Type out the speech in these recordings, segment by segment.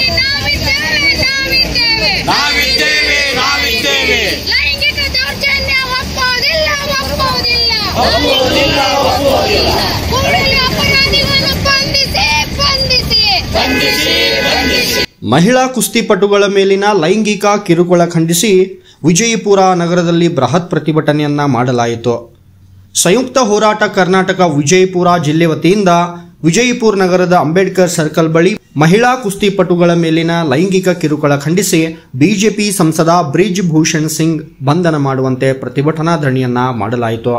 ನಾವಿದ್ದೇವೆ ನಾವಿದ್ದೇವೆ ನಾವಿದ್ದೇವೆ ನಾವಿದ್ದೇವೆ ಲೈಂಗಿಕ ದೌರ್ಜನ್ಯ ಒಪ್ಪೋದಿಲ್ಲ ಒಪ್ಪೋದಿಲ್ಲ ಒಪ್ಪುವುದಿಲ್ಲ ಒಪ್ಪುವುದಿಲ್ಲ ಕೂಡಲೇ ಅಪರಾಧಿಗಳನ್ನು ಬಂಧಿಸಿ ಬಂಧಿಸಿ ಬಂಧಿಸಿ ಬಂಧಿಸಿ ಮಹಿಳಾ ಕುಸ್ತಿಪಟುಗಳ ಮೇಲಿನ ಲೈಂಗಿಕ ಕಿರುಕುಳ ಖಂಡಿಸಿ ವಿಜಯಪುರ ನಗರದಲ್ಲಿ ಬೃಹತ್ ಪ್ರತಿಭಟನೆಯನ್ನ ಮಾಡಲಾಯಿತು ಸಂಯುಕ್ತ ಹೋರಾಟ ಕರ್ನಾಟಕ ವಿಜಯಪುರ ಜಿಲ್ಲೆ ವತಿಯಿಂದ ವಿಜಯಪುರ ನಗರದ ಅಂಬೇಡ್ಕರ್ ಸರ್ಕಲ್ ಬಳಿ ಮಹಿಳಾ ಕುಸ್ತಿಪಟುಗಳ ಮೇಲಿನ ಲೈಂಗಿಕ ಕಿರುಕುಳ ಖಂಡಿಸಿ ಬಿಜೆಪಿ ಸಂಸದ ಬ್ರಿಜ್ ಭೂಷಣ್ ಸಿಂಗ್ ಬಂಧನ ಮಾಡುವಂತೆ ಪ್ರತಿಭಟನಾ ಧರಣಿಯನ್ನ ಮಾಡಲಾಯಿತು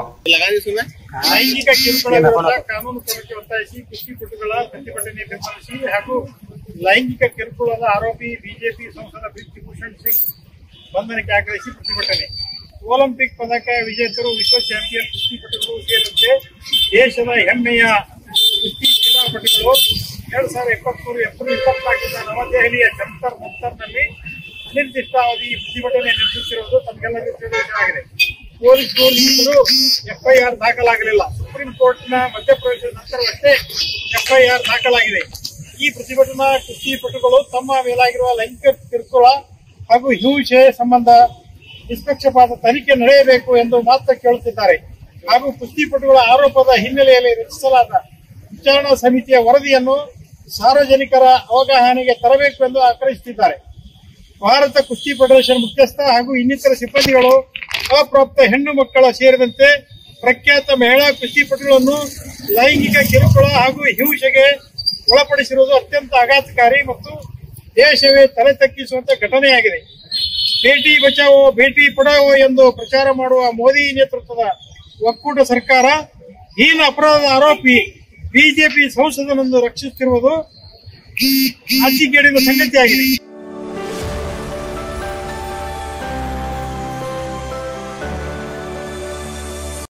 ಲೈಂಗಿಕ ಕಿರುಕುಳ ವಿರುದ್ಧ ಕಾನೂನು ಕ್ರಮಕ್ಕೆ ಒತ್ತಾಯಿಸಿ ಕುಸ್ತಿಪಟುಗಳ ಪ್ರತಿಭಟನೆ ಬೆಂಬಲಿಸಿ ಹಾಗೂ ಲೈಂಗಿಕ ಕಿರುಕುಳದ ಆರೋಪಿ ಬಿಜೆಪಿ ಸಂಸದ ಬ್ರಿಜ್ಭೂಷಣ್ ಸಿಂಗ್ ಬಂಧನಕ್ಕೆ ಆಗ್ರಹಿಸಿ ಪ್ರತಿಭಟನೆ ಒಲಿಂಪಿಕ್ ಪದಕ ವಿಜೇತರು ವಿಶ್ವ ಚಾಂಪಿಯನ್ ಕುಸ್ತಿಪಟುಗಳು ಸೇರಿದಂತೆ ದೇಶದ ಹೆಮ್ಮೆಯ ಕುಸ್ತಿ ಕ್ರೀಡಾಪಟುಗಳು ಎರಡ್ ಸಾವಿರದ ಇಪ್ಪತ್ಮೂರು ಏಪ್ರಿಲ್ ಇಪ್ಪತ್ನಾಲ್ಕರಿಂದ ನವದೆಹಲಿಯ ಜಂತರ್ ಮಂತರ್ನಲ್ಲಿ ಅನಿರ್ದಿಷ್ಟಾವಧಿ ಪ್ರತಿಭಟನೆ ನಡೆಸುತ್ತಿರುವುದು ತಮಗೆಲ್ಲರಿಗೂ ತಿಳಿದಿದೆ ಪೊಲೀಸ್ ದೂರಿನಿಂದಲೂ ಎಫ್ಐಆರ್ ದಾಖಲಾಗಲಿಲ್ಲ ಸುಪ್ರೀಂ ಕೋರ್ಟ್ನ ಮಧ್ಯಪ್ರವೇಶದ ನಂತರವಷ್ಟೇ ಎಫ್ಐಆರ್ ದಾಖಲಾಗಿದೆ ಈ ಪ್ರತಿಭಟನಾ ಕುಸ್ತಿಪಟುಗಳು ತಮ್ಮ ಮೇಲಾಗಿರುವ ಲೈಂಗಿಕ ಕಿರುಕುಳ ಹಾಗೂ ಹಿಂಸೆ ಸಂಬಂಧ ನಿಷ್ಪಕ್ಷಪಾತ ತನಿಖೆ ನಡೆಯಬೇಕು ಎಂದು ಮಾತ್ರ ಕೇಳುತ್ತಿದ್ದಾರೆ ಹಾಗೂ ಕುಸ್ತಿಪಟುಗಳ ಆರೋಪದ ಹಿನ್ನೆಲೆಯಲ್ಲಿ ರಚಿಸಲಾದ ವಿಚಾರಣಾ ಸಮಿತಿಯ ವರದಿಯನ್ನು ಸಾರ್ವಜನಿಕರ ಅವಗಾಹನೆಗೆ ತರಬೇಕು ಎಂದು ಆಗ್ರಹಿಸುತ್ತಿದ್ದಾರೆ ಭಾರತ ಕುಸ್ತಿ ಫೆಡರೇಷನ್ ಮುಖ್ಯಸ್ಥ ಹಾಗೂ ಇನ್ನಿತರ ಸಿಬ್ಬಂದಿಗಳು ಅಪ್ರಾಪ್ತ ಹೆಣ್ಣು ಮಕ್ಕಳ ಸೇರಿದಂತೆ ಪ್ರಖ್ಯಾತ ಮಹಿಳಾ ಕುಸ್ತಿಪಟುಗಳನ್ನು ಲೈಂಗಿಕ ಕಿರುಕುಳ ಹಾಗೂ ಹಿಂಸೆಗೆ ಒಳಪಡಿಸಿರುವುದು ಅತ್ಯಂತ ಆಘಾತಕಾರಿ ಮತ್ತು ದೇಶವೇ ತಲೆ ತಗ್ಗಿಸುವಂತ ಘಟನೆಯಾಗಿದೆ ಬೇಟಿ ಬಚಾವೋ ಬೇಟಿ ಪಡಾವೋ ಎಂದು ಪ್ರಚಾರ ಮಾಡುವ ಮೋದಿ ನೇತೃತ್ವದ ಒಕ್ಕೂಟ ಸರ್ಕಾರ ಹೀನ ಅಪರಾಧದ ಆರೋಪಿ ಬಿಜೆಪಿ ಸಂಸದನನ್ನು ರಕ್ಷಿಸುತ್ತಿರುವುದು ನಾಚಿಕೆಗೇಡಿನ ಸಂಗತಿಯಾಗಿದೆ